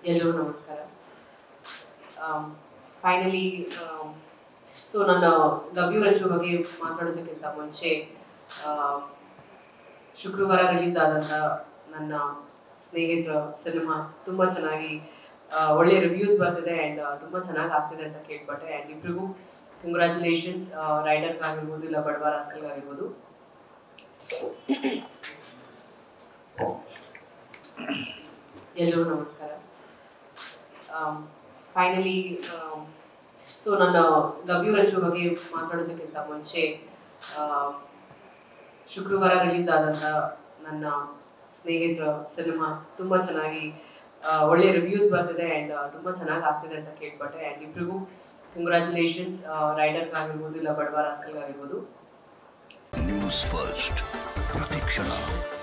ಎಲ್ರಿಗೂ ನಮಸ್ಕಾರ finally so ನನ್ನ ಲವ್ ಯು ರಂಜು ಬಗ್ಗೆ ಮಾತಾಡೋದಕ್ಕಿಂತ ಮುಂಚೆ ಆಮ್, ಶುಕ್ರವಾರ ರಿಲೀಸ್ ಆದಂಥ ನನ್ನ ಸ್ನೇಹಿತರ ಸಿನಿಮಾ ತುಂಬ ಚೆನ್ನಾಗಿ ಆ, ಒಳ್ಳೆ ರಿವ್ಯೂಸ್ ಬರ್ತಿದೆ ಆ್ಯಂಡ್ ತುಂಬ ಚೆನ್ನಾಗಿ ಆಗ್ತಿದೆ ಅಂತ ಕೇಳ್ಪಟ್ಟೆ ಆ್ಯಂಡ್ ಇಬ್ರಿಗೂ ಕಂಗ್ರ್ಯಾಚುಲೇಷನ್ಸ್ ರೈಡರ್ಗಾಗಿರ್ಬೋದು ಇಲ್ಲ ಬಡವ ರಾಸ್ಕಲ್ಗಾಗಿರ್ಬೋದು ಎಲ್ರಿಗೂ ನಮಸ್ಕಾರ ಫೈನಲಿ ಸೊ ನನ್ನ ಲವ್ ಯು ರಂಜು ಬಗ್ಗೆ ಮಾತಾಡೋದಕ್ಕಿಂತ ಮುಂಚೆ ಆಮ್, ಶುಕ್ರವಾರ ರಿಲೀಸ್ ಆದಂಥ ನನ್ನ ಸ್ನೇಹಿತರ ಸಿನಿಮಾ ತುಂಬ ಚೆನ್ನಾಗಿ ಆ, ಒಳ್ಳೆ ರಿವ್ಯೂಸ್ ಬರ್ತಿದೆ ಆ್ಯಂಡ್ ತುಂಬ ಚೆನ್ನಾಗಿ ಆಗ್ತಿದೆ ಅಂತ ಕೇಳ್ಪಟ್ಟೆ ಆ್ಯಂಡ್ ಇಬ್ರಿಗೂ ಕಂಗ್ರ್ಯಾಚುಲೇಷನ್ಸ್ ರೈಡರ್ಗಾಗಿರ್ಬೋದು ಇಲ್ಲ ಬಡವ ರಾಸ್ಕಲ್ಗಾಗಿರ್ಬೋದು ನ್ಯೂಸ್ ಫಸ್ಟ್ ಪ್ರತಿಕ್ಷಣ